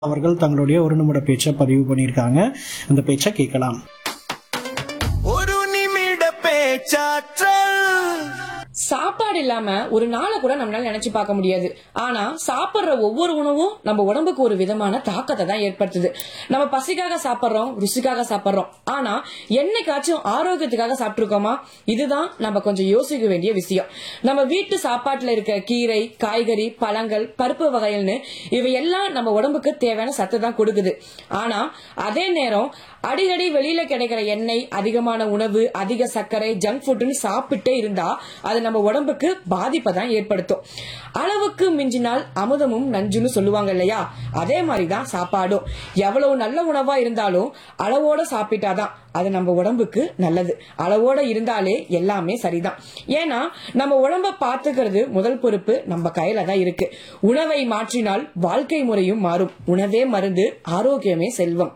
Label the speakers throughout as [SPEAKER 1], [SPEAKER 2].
[SPEAKER 1] அவர்கள் தங்களுடைய ஒரு நிமிட பேச்சை பதிவு பண்ணியிருக்காங்க அந்த பேச்சை கேட்கலாம்
[SPEAKER 2] ஒரு நிமிட பேச்சாற்றல்
[SPEAKER 3] சாப்பாடு இல்லாம ஒரு நாளை கூட நம்மளால நினைச்சு பார்க்க முடியாது ஆனா சாப்பிடுற ஒவ்வொரு உணவும் நம்ம உடம்புக்கு ஒரு விதமான தாக்கத்தை தான் ஏற்படுத்துது நம்ம பசிக்காக சாப்பிடுறோம் ருசிக்காக சாப்பிடுறோம் ஆனா என்னைக்காச்சும் ஆரோக்கியத்துக்காக சாப்பிட்டுருக்கோமா இதுதான் நம்ம கொஞ்சம் யோசிக்க வேண்டிய விஷயம் நம்ம வீட்டு சாப்பாட்டுல இருக்க கீரை காய்கறி பழங்கள் பருப்பு வகைகள்னு இவையெல்லாம் நம்ம உடம்புக்கு தேவையான சத்து தான் கொடுக்குது ஆனா அதே நேரம் அடிக்கடி வெளியில கிடைக்கிற எண்ணெய் அதிகமான உணவு அதிக சர்க்கரை ஜங்க் ஃபுட்னு சாப்பிட்டே இருந்தா அது நம்ம உடம்புக்கு பாதிப்பை தான் ஏற்படுத்தும் அளவுக்கு மிஞ்சினால் அமுதமும் நஞ்சுன்னு சொல்லுவாங்க இல்லையா அதே மாதிரிதான் சாப்பாடும் எவ்வளவு நல்ல உணவா இருந்தாலும் அளவோட சாப்பிட்டாதான் அது நம்ம உடம்புக்கு நல்லது அளவோட இருந்தாலே எல்லாமே சரிதான் ஏன்னா நம்ம உடம்ப பாத்துக்கிறது முதல் பொறுப்பு நம்ம கையில தான் இருக்கு உணவை மாற்றினால் வாழ்க்கை முறையும் மாறும் உணவே மருந்து ஆரோக்கியமே செல்வம்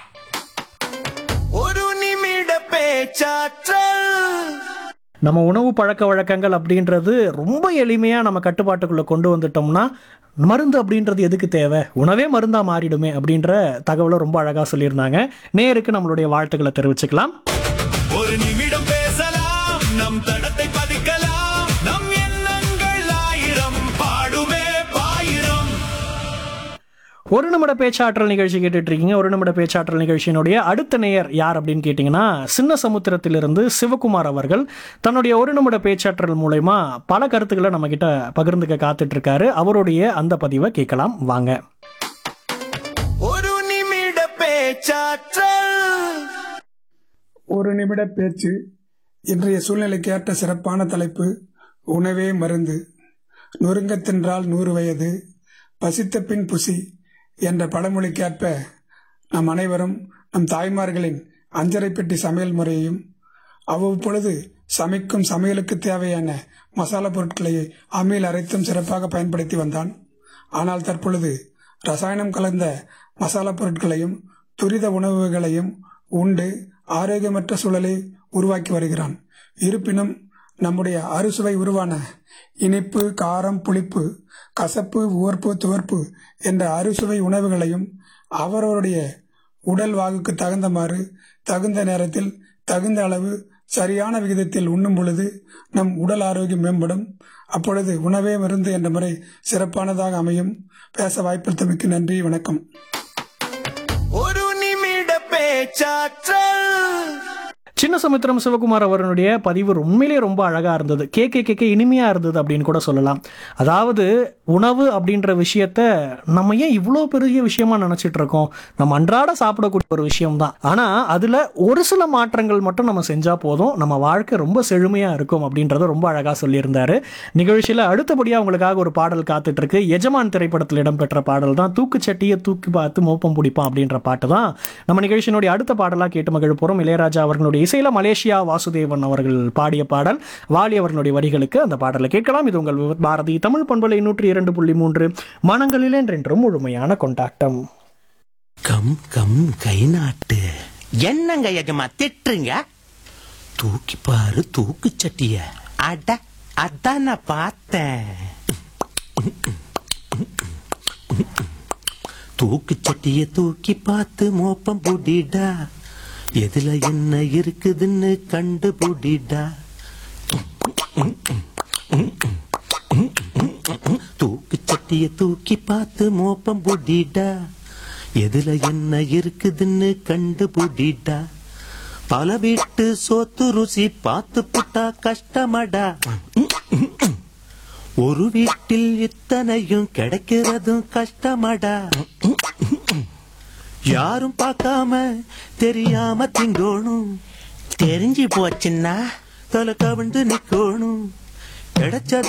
[SPEAKER 2] ஒரு நிமிட பேச்சாற்றல்
[SPEAKER 1] நம்ம உணவு பழக்க வழக்கங்கள் அப்படின்றது ரொம்ப எளிமையாக நம்ம கட்டுப்பாட்டுக்குள்ளே கொண்டு வந்துட்டோம்னா மருந்து அப்படின்றது எதுக்கு தேவை உணவே மருந்தாக மாறிடுமே அப்படின்ற தகவலை ரொம்ப அழகாக சொல்லியிருந்தாங்க நேருக்கு நம்மளுடைய வாழ்த்துக்களை தெரிவிச்சுக்கலாம்
[SPEAKER 2] ஒரு நிமிடம் பேசலாம் நம் தடத்தை பதிக்கலாம் நம் எண்ணங்கள் ஆயிரம் பாடுமே பாயிரம்
[SPEAKER 1] ஒரு நிமிட பேச்சாற்றல் நிகழ்ச்சி கேட்டுட்டு இருக்கீங்க ஒரு நிமிட பேச்சாற்றல் நிகழ்ச்சியினுடைய அடுத்த நேயர் யார் அப்படின்னு கேட்டிங்கன்னா சின்ன சமுத்திரத்திலிருந்து சிவகுமார் அவர்கள் தன்னுடைய ஒரு நிமிட பேச்சாற்றல் மூலயமா பல கருத்துக்களை நம்ம கிட்ட பகிர்ந்துக்க காத்துட்டு இருக்காரு அவருடைய அந்த பதிவை கேட்கலாம் வாங்க
[SPEAKER 2] ஒரு நிமிட பேச்சாற்றல்
[SPEAKER 4] ஒரு நிமிட பேச்சு இன்றைய சூழ்நிலைக்கு ஏற்ற சிறப்பான தலைப்பு உணவே மருந்து நொறுங்கத் தின்றால் நூறு வயது பசித்த பின் புசி என்ற பழமொழிக்கேற்ப நம் அனைவரும் நம் தாய்மார்களின் அஞ்சரை பெட்டி சமையல் முறையையும் அவ்வப்பொழுது சமைக்கும் சமையலுக்கு தேவையான மசாலா பொருட்களை அம்மியில் அரைத்தும் சிறப்பாக பயன்படுத்தி வந்தான் ஆனால் தற்பொழுது ரசாயனம் கலந்த மசாலா பொருட்களையும் துரித உணவுகளையும் உண்டு ஆரோக்கியமற்ற சூழலை உருவாக்கி வருகிறான் இருப்பினும் நம்முடைய அறுசுவை உருவான இனிப்பு காரம் புளிப்பு கசப்பு உவர்ப்பு துவர்ப்பு என்ற அறுசுவை உணவுகளையும் அவரவருடைய உடல் வாகுக்கு தகுந்தமாறு தகுந்த நேரத்தில் தகுந்த அளவு சரியான விகிதத்தில் உண்ணும் பொழுது நம் உடல் ஆரோக்கியம் மேம்படும் அப்பொழுது உணவே மருந்து என்ற முறை சிறப்பானதாக அமையும் பேச வாய்ப்பளித்தமைக்கு நன்றி வணக்கம்
[SPEAKER 2] ஒரு நிமிட பேச்சாற்றல்
[SPEAKER 1] சின்ன சமுத்திரம் சிவகுமார் அவர்களுடைய பதிவு உண்மையிலேயே ரொம்ப அழகா இருந்தது கேட்க கேட்க இனிமையா இருந்தது அப்படின்னு கூட சொல்லலாம் அதாவது உணவு அப்படின்ற விஷயத்த நம்ம ஏன் இவ்வளோ பெரிய விஷயமா நினைச்சிட்டு இருக்கோம் நம்ம அன்றாட சாப்பிடக்கூடிய ஒரு விஷயம் தான் ஆனா அதுல ஒரு சில மாற்றங்கள் மட்டும் நம்ம செஞ்சா போதும் நம்ம வாழ்க்கை ரொம்ப செழுமையா இருக்கும் அப்படின்றத ரொம்ப அழகா சொல்லியிருந்தாரு நிகழ்ச்சியில அடுத்தபடியா உங்களுக்காக ஒரு பாடல் காத்துட்டு இருக்கு எஜமான் திரைப்படத்தில் இடம்பெற்ற பாடல் தான் தூக்குச்சட்டியை தூக்கி பார்த்து மோப்பம் பிடிப்பான் அப்படின்ற பாட்டு தான் நம்ம நிகழ்ச்சியினுடைய அடுத்த பாடலா கேட்டு மகிழ போறோம் இளையராஜா அவர்களுடைய இசையில மலேசியா வாசுதேவன் அவர்கள் பாடிய பாடல் வாலி அவர்களுடைய வரிகளுக்கு அந்த பாடலை கேட்கலாம் இது உங்கள் பாரதி தமிழ் பண்பலை நூற்றி இரண்டு புள்ளி மூன்று மனங்களில் என்றென்றும் முழுமையான கொண்டாட்டம்
[SPEAKER 5] கம் கம் கை நாட்டு என்னங்க எஜமா திட்டுறீங்க தூக்கி பாரு தூக்கு சட்டிய அட அதான் நான் பார்த்தேன் தூக்கு சட்டிய தூக்கி பார்த்து மோப்பம் புடிடா எதுல என்ன இருக்குதுன்னு கண்டு புடிடா தூக்கு சட்டிய தூக்கி பார்த்து மோப்பம் புடிடா எதுல என்ன இருக்குதுன்னு கண்டு புடிடா பல வீட்டு சோத்து ருசி பார்த்து புட்டா கஷ்டமடா ஒரு வீட்டில் இத்தனையும் கிடைக்கிறதும் கஷ்டமடா யாரும் பார்க்காம தெரியாம திங்கோணும் தெரிஞ்சு போச்சுன்னா தலை கவிழ்ந்து நிக்கணும் கிடைச்சத